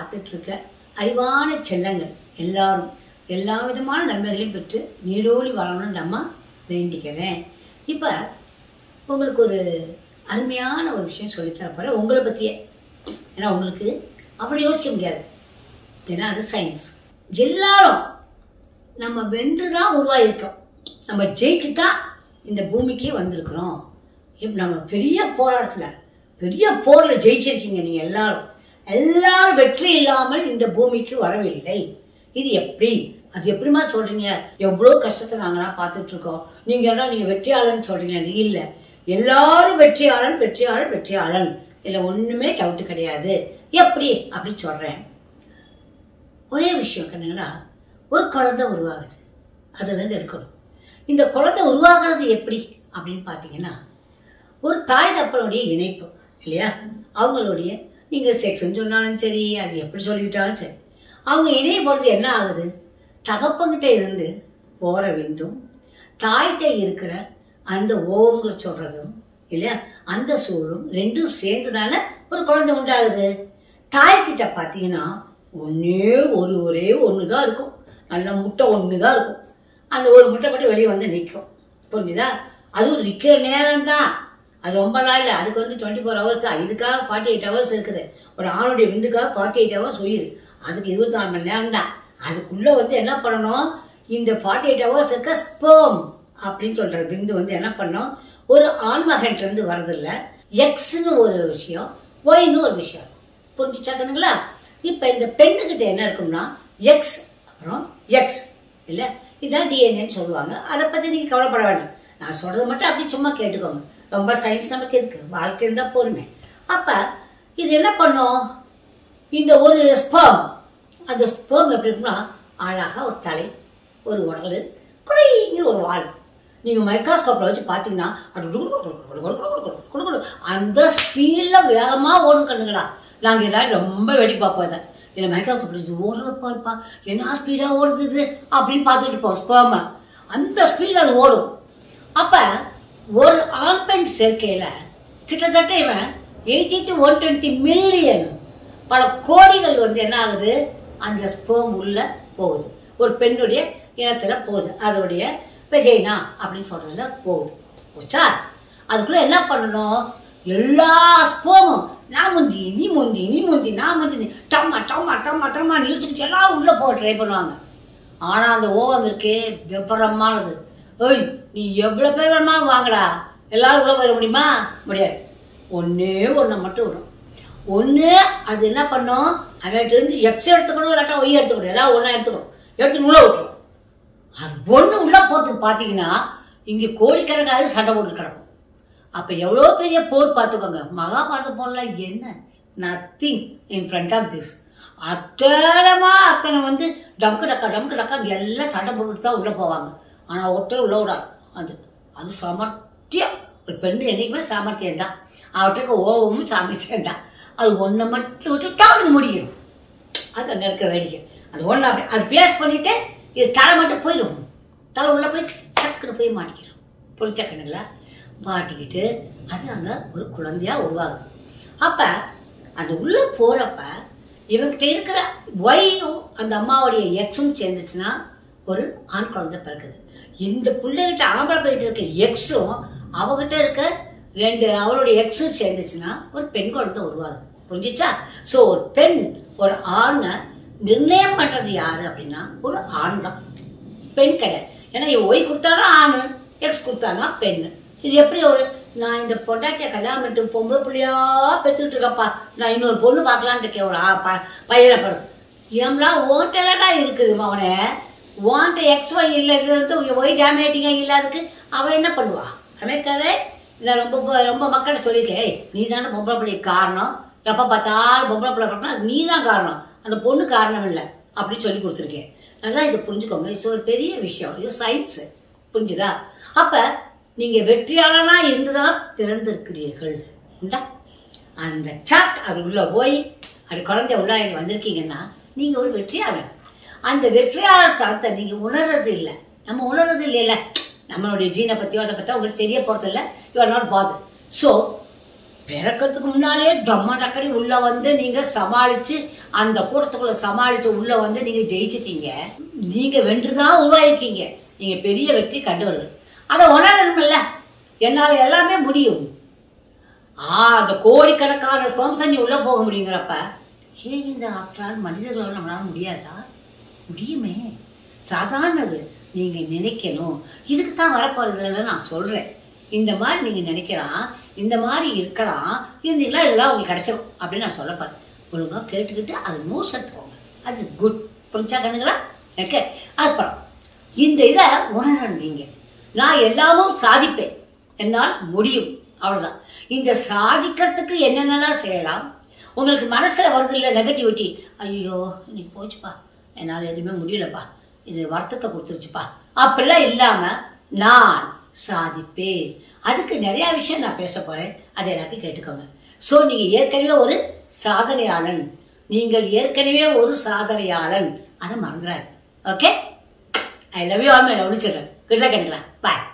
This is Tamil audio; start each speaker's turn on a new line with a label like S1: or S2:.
S1: பார்த்துட்டு இருக்க அறிவான செல்லங்கள் எல்லாரும் எல்லா விதமான நன்மைகளையும் பெற்று நீடோழி வாழணும்னு அம்மா வேண்டிக்கிறேன் இப்போ உங்களுக்கு ஒரு அருமையான ஒரு விஷயம் சொல்லித்தர போகிறேன் உங்களை பற்றியே ஏன்னா உங்களுக்கு அப்படி யோசிக்க முடியாது ஏன்னா அது சயின்ஸ் எல்லாரும் நம்ம வென்று தான் உருவாகிருக்கோம் நம்ம ஜெயிச்சு தான் இந்த பூமிக்கே வந்திருக்கிறோம் இப்ப நம்ம பெரிய போராட்டத்தில் பெரிய போரில் ஜெயிச்சிருக்கீங்க நீங்கள் எல்லாரும் எல்லாரும் வெற்றி இல்லாமல் இந்த பூமிக்கு வரவில்லை இது எப்படி அது எப்படிமா சொல்றீங்க எவ்வளோ கஷ்டத்தை நாங்களாம் பார்த்துட்டு இருக்கோம் நீங்க எல்லாம் நீங்க வெற்றியாளன் சொல்றீங்க அது இல்லை எல்லாரும் வெற்றியாளன் வெற்றியாளன் வெற்றியாளன் இதுல ஒண்ணுமே டவுட் கிடையாது எப்படி அப்படி சொல்றேன் ஒரே விஷயம் கண்ணுங்களா ஒரு குழந்தை உருவாகுது அதுலேருந்து எடுக்கணும் இந்த குழந்தை உருவாகிறது எப்படி அப்படின்னு பார்த்தீங்கன்னா ஒரு தாய் தப்பனுடைய இணைப்பு இல்லையா அவங்களுடைய நீங்கள் செக்ஸ்ன்னு சொன்னாலும் சரி அது எப்படி சொல்லிட்டாலும் சரி அவங்க இணைய பொழுது என்ன ஆகுது தகப்பங்கிட்ட இருந்து போகிற விந்தும் தாய்கிட்ட இருக்கிற அந்த ஓங்கிற சொல்கிறதும் இல்லையா அந்த சூழும் ரெண்டும் சேர்ந்து தானே ஒரு குழந்தை உண்டாகுது தாய்கிட்ட பார்த்தீங்கன்னா ஒன்றே ஒரு ஒரே ஒன்று தான் இருக்கும் நல்ல முட்டை ஒன்று தான் இருக்கும் அந்த ஒரு முட்டை மட்டும் வெளியே வந்து நிற்கும் புரிஞ்சுதா அதுவும் நிற்கிற நேரம் தான் அது ரொம்ப நாள் இல்லை அதுக்கு வந்து டுவெண்ட்டி ஃபோர் ஹவர்ஸ் தான் இதுக்காக ஃபார்ட்டி எயிட் ஹவர்ஸ் இருக்குது ஒரு ஆணுடைய விந்துக்காக ஃபார்ட்டி எயிட் ஹவர்ஸ் உயிர் அதுக்கு இருபத்தி நாலு மணி நேரம் தான் அதுக்குள்ளே வந்து என்ன பண்ணணும் இந்த ஃபார்ட்டி எயிட் ஹவர்ஸ் இருக்க ஸ்போம் அப்படின்னு சொல்கிற விந்து வந்து என்ன பண்ணோம் ஒரு ஆண்மகன்லேருந்து வரதில்ல எக்ஸ்னு ஒரு விஷயம் ஒய்னு ஒரு விஷயம் புரிஞ்சுச்சாக்கணுங்களா இப்போ இந்த பெண்ணுக்கிட்ட என்ன இருக்கும்னா எக்ஸ் அப்புறம் எக்ஸ் இல்லை இதுதான் டிஎன்ஏன்னு சொல்லுவாங்க அதை பற்றி நீங்கள் கவலைப்பட வேண்டாம் நான் சொல்கிறத மட்டும் அப்படி சும்மா கேட்டுக்கோங்க ரொம்ப சயின்ஸ் நமக்கு எதுக்கு வாழ்க்கை இருந்தால் போருமே அப்போ இது என்ன பண்ணும் இந்த ஒரு ஸ்பெர்ம் அந்த ஸ்பெர்ம் எப்படி இருக்கும்னா அழகாக ஒரு தலை ஒரு உடல் குறைங்கிற ஒரு வால் நீங்கள் மைக்ரோஸ்கோப்பில் வச்சு பார்த்தீங்கன்னா அது குடு குடு குடு குடு குடு குடு குடு குடு குடு அந்த ஸ்பீடில் வேகமாக ஓடும் கண்ணுங்களா நாங்கள் ஏதாவது ரொம்ப வெடி பார்ப்போம் இதை இதை மைக்ரோஸ்கோப்பில் வச்சு ஓடுற பாருப்பா என்ன ஸ்பீடாக ஓடுது இது அப்படின்னு பார்த்துட்டு இருப்போம் ஸ்பெர்மை அந்த ஸ்பீடில் அது ஓடும் அப்போ ஒரு ஆண் பெண் சேர்க்கையில் கிட்டத்தட்ட இவன் eighty to one twenty million பல கோடிகள் வந்து என்ன ஆகுது அந்த ஸ்பெர்ம் உள்ள போகுது ஒரு பெண்ணுடைய இனத்துல போகுது அதோடைய வெஜைனா அப்படின்னு சொல்றதுல போகுது போச்சா அதுக்குள்ள என்ன பண்ணணும் எல்லா ஸ்போமும் நான் முந்தி நீ முந்தி நீ முந்தி நான் முந்தி நீ டம்மா டம்மா டம்மா டம்மா இழுச்சுக்கிட்டு எல்லாம் உள்ள போக ட்ரை பண்ணுவாங்க ஆனா அந்த ஓவம் இருக்கே விவரமானது ஏய் நீ எவ்வளவு பேர் வேணுமாலும் வாங்கடா எல்லாரும் உள்ள வர முடியுமா முடியாது ஒன்னே ஒன்றை மட்டும் விடும் ஒன்று அது என்ன பண்ணும் அவன்கிட்ட இருந்து எக்ஸ் எடுத்துக்கணும் இல்லாட்டா ஒய் எடுத்துக்கணும் ஏதாவது ஒன்றா எடுத்துக்கணும் எடுத்து உள்ள விட்டுரும் அது ஒன்று உள்ள போறதுக்கு பார்த்தீங்கன்னா இங்கே கோடிக்கணக்காக சண்டை போட்டு கிடக்கும் அப்போ எவ்வளோ பெரிய போர் பார்த்துக்கோங்க மகாபாரத போர்லாம் என்ன nothing in front of this அத்தனமா அத்தனை வந்து டம்கு டக்கா டம்கு டக்கா எல்லாம் சண்டை போட்டுட்டு தான் உள்ளே போவாங்க ஆனால் ஒருத்தர் உள்ள விடாது அது அது சமர்த்தியம் ஒரு பெண்ணு என்றைக்குமே சாமர்த்தியம் தான் அவற்றுக்கு ஓவமும் சாமர்த்தியம் தான் அது ஒன்றை மட்டும் விட்டு டாக்குன்னு முடியும் அது அங்கே இருக்க வேடிக்கை அது ஒன்று அப்படி அது பேஸ் பண்ணிட்டு இது தலை மட்டும் போயிடும் தலை உள்ள போயிட்டு டக்குன்னு போய் மாட்டிக்கிறோம் புரிச்சக்கணுங்களா மாட்டிக்கிட்டு அது அங்கே ஒரு குழந்தையா உருவாகுது அப்போ அந்த உள்ள போகிறப்ப இவங்கிட்ட இருக்கிற ஒய்யும் அந்த அம்மாவுடைய எக்ஸும் சேர்ந்துச்சுன்னா ஒரு ஆண் குழந்தை பிறக்குது இந்த பிள்ளைகிட்ட ஆம்பளை போயிட்டு இருக்க எக்ஸும் அவகிட்ட இருக்க ரெண்டு அவளுடைய எக்ஸும் சேர்ந்துச்சுன்னா ஒரு பெண் குழந்தை உருவாகுது புரிஞ்சுச்சா ஸோ ஒரு பெண் ஒரு ஆணை நிர்ணயம் பண்றது யாரு அப்படின்னா ஒரு ஆண் தான் பெண் கிடையாது ஏன்னா இவன் ஒய் கொடுத்தானா ஆணு எக்ஸ் கொடுத்தானா பெண் இது எப்படி ஒரு நான் இந்த பொண்டாட்டிய கல்யாணம் பண்ணிட்டு பொம்பளை பிள்ளையா பெற்றுக்கிட்டு இருக்கப்பா நான் இன்னொரு பொண்ணு பார்க்கலான்ட்டு இருக்கேன் ஒரு ஆ- ப- பையனை படம் ஏம்லாம் ஓன்ட்டலடா இருக்குது அவனே ஓன்ட்ட எக்ஸ் ஒய் இல்லை இது வந்து ஒய் டேமேட்டிங்காக இல்லாததுக்கு அவன் என்ன பண்ணுவா அமெரிக்காரே இதை ரொம்ப ப- ரொம்ப மக்கள்கிட்ட சொல்லியிருக்கேன் "ஏய், நீ தானே பொம்பளை பிள்ளைக்கு காரணம் எப்போ பார்த்தாலும் பொம்பளை பிள்ளை காரணம் அது நீ தான் காரணம் அந்த பொண்ணு காரணம் இல்லை அப்படின்னு சொல்லி கொடுத்துருக்கேன் நல்லா இதை புரிஞ்சுக்கோங்க இது ஒரு பெரிய விஷயம் இது சயின்ஸு புரிஞ்சுதா அப்போ நீங்கள் வெற்றியாளனாக இருந்துதான் பிறந்திருக்கிறீர்கள் உண்டா அந்த சாட் அப்படி உள்ள போய் அப்படி குழந்தை உள்ளாகி வந்திருக்கீங்கன்னா நீங்க ஒரு வெற்றியாளர் அந்த வெற்றியாளர் தரத்தை நீங்க உணர்றது இல்லை நம்ம உணர்றது இல்லைல்ல நம்மளுடைய ஜீனை பத்தியோ அதை பத்தியோ உங்களுக்கு தெரிய போறது இல்லை you are not father so பிறக்கிறதுக்கு முன்னாலே டம்மா டக்கரி உள்ள வந்து நீங்க சமாளிச்சு அந்த கூட்டத்துக்குள்ள சமாளிச்சு உள்ள வந்து நீங்க ஜெயிச்சிட்டீங்க நீங்க வென்றுதான் உருவாயிருக்கீங்க நீங்க பெரிய வெற்றி கண்டவர்கள் அதை உணரணும்ல என்னால எல்லாமே முடியும் ஆ அந்த கோடிக்கணக்கான ஸ்பம் தண்ணி உள்ள போக முடியுங்கிறப்ப ஏன் இந்த ஆற்றால் மனிதர்களால் நம்மளால முடியாதா முடியுமே சாதாரணது நீங்க நினைக்கணும் இதுக்கு தான் வரப்போறதுல நான் சொல்றேன் இந்த மாதிரி நீங்க நினைக்கலாம் இந்த மாதிரி இருக்கலாம் இருந்தீங்களா இதெல்லாம் உங்களுக்கு கிடைச்சிடும் அப்படின்னு நான் சொல்ல போறேன் ஒழுங்கா கேட்டுக்கிட்டு அது நோட்ஸ் எடுத்துக்கோங்க அது குட் புரிஞ்சா கண்ணுங்களா ஓகே அப்புறம் இந்த இதை உணரணும் நீங்க நான் எல்லாமும் சாதிப்பேன் என்னால் முடியும் அவ்வளவுதான் இந்த சாதிக்கிறதுக்கு என்னென்னலாம் செய்யலாம் உங்களுக்கு மனசுல வருது இல்லை நெகட்டிவிட்டி ஐயோ இன்னைக்கு போச்சுப்பா என்னால் எதுவுமே முடியலப்பா இது வருத்தத்தை கொடுத்துருச்சுப்பா அப்படிலாம் இல்லாம நான் சாதிப்பேன் அதுக்கு நிறைய விஷயம் நான் பேச போறேன் அதை எல்லாத்தையும் கேட்டுக்கோங்க ஸோ நீங்க ஏற்கனவே ஒரு சாதனையாளன் நீங்கள் ஏற்கனவே ஒரு சாதனையாளன் அதை மறந்துடாது okay I love you all my love good கிடைக்கலாம் பாய்